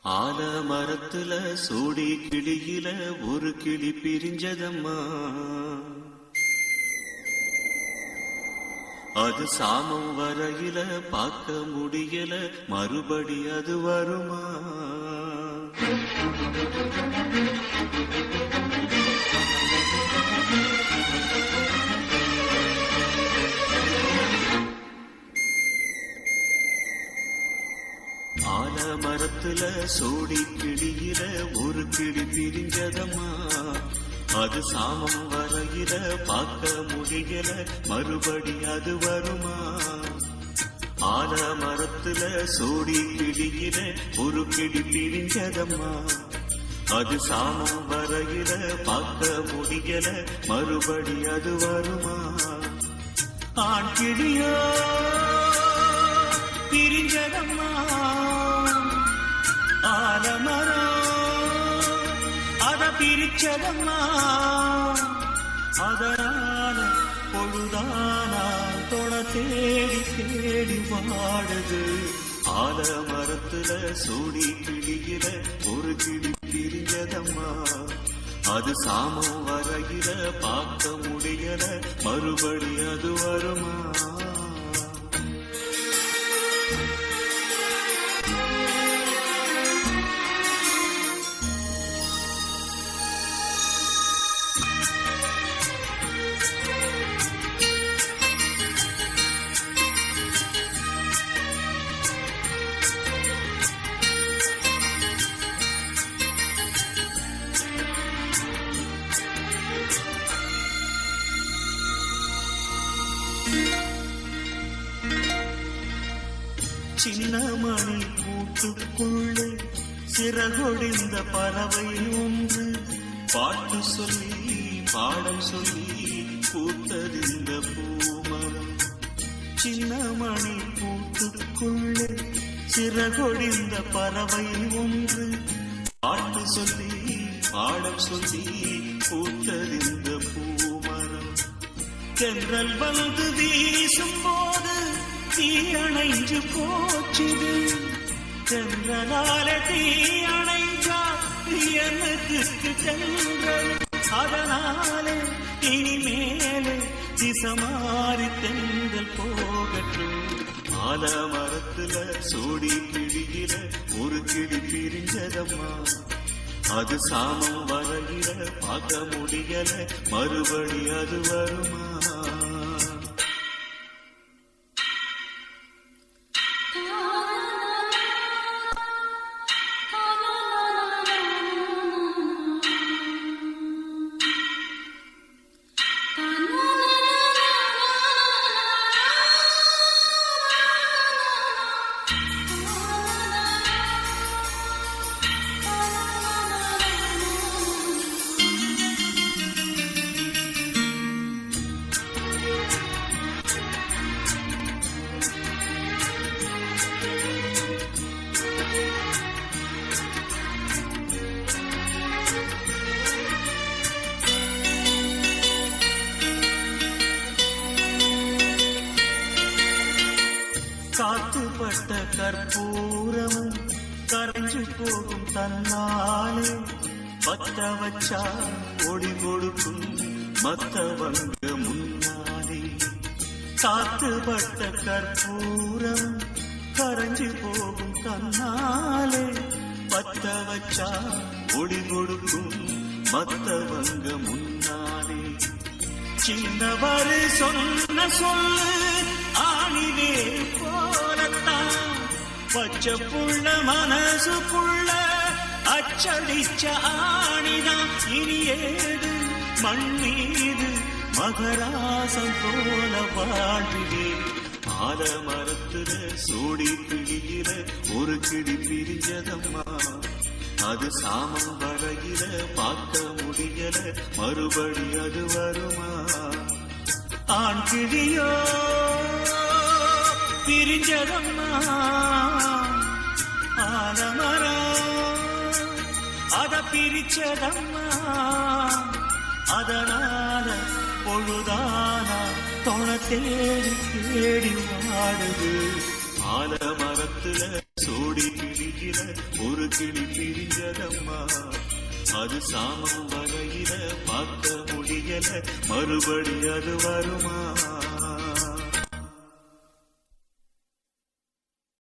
ஆல மரத்துல சூடி கிளியில ஒரு கிளி பிரிஞ்சதம்மா அது சாமம் வரையில பார்க்க முடியல மறுபடி அது வருமா ஆல மரத்துல சோடி கிளியில ஒரு கிளி பிரிஞ்சதம்மா அது சாமம் வரையில பார்க்க முடியல மறுபடி அது வருமா ஆல மரத்துல சோடி கிளியில ஒரு கிளி பிரிஞ்சதம்மா அது சாமம் வரையில பார்க்க முடியல மறுபடி அது வருமா ஆண் கிளியோ பிரிஞ்சதம்மா ஆலமரம் அத பிரிச்சதம்மா அதனால பொழுதானா தொண தேடி தேடி வாடுது ஆலமரத்துல சூடி கிளியில ஒரு கிளி பிரிஞ்சதம்மா அது சாமம் வரையில பார்க்க முடியல மறுபடி அது வருமா சின்ன மணி கூட்டுக்குள்ளே சிறகொடிந்த பறவை ஒன்று பாட்டு சொல்லி பாடம் சொல்லி பூத்ததிந்த பூமரம் சின்ன மணி கூட்டுக்குள்ளே சிறகொடிந்த பறவை ஒன்று பாட்டு சொல்லி பாடம் சொல்லி பூத்ததிந்த பூமரம் தென்றல் வந்து வீசும் போது தீயணைஞ்சு போச்சுது தென்றலால தீயணைஞ்சா எனக்கு தென்றல் அதனாலே இனிமேலே திசமாறி தென்றல் போகட்டும் ஆல மரத்துல சோடி கிழியில ஒரு கிளி பிரிஞ்சதம்மா அது சாமம் வரையில பார்க்க முடியல மறுபடி அது வருமா காத்துப்பட்ட கற்பூரமும் கரைஞ்சு போகும் தன்னாலே பத்த வச்சா ஒளி கொடுக்கும் மத்தவங்க முன்னாலே காத்துப்பட்ட கற்பூரம் கரைஞ்சு போகும் தன்னாலே பத்த வச்சா ஒளி கொடுக்கும் மத்தவங்க முன்னாலே சின்னவர் சொன்ன சொல்லு ஆணிவே போலத்தான் பச்சை புள்ள மனசுக்குள்ள அச்சடிச்ச ஆணிதான் இனி ஏது மண் மீது மகராசம் போல வாழ்விலே ஆல மரத்துல சோடி கிளியில ஒரு கிளி பிரிஞ்சதம்மா அது சாமம் வரையில பார்க்க முடியல மறுபடி அது வருமா ஆண் கிளியோ பிரிஞ்சதம்மா ஆலமரம் அத பிரிச்சதம்மா அதனால பொழுதானா தொண தேடி தேடி வாடுது ஆல மரத்துல சோடி கோடி கிளியில ஒரு கிளி பிரிஞ்சதம்மா அது சாமம் வரையில பார்க்க முடியல மறுபடி அது வருமா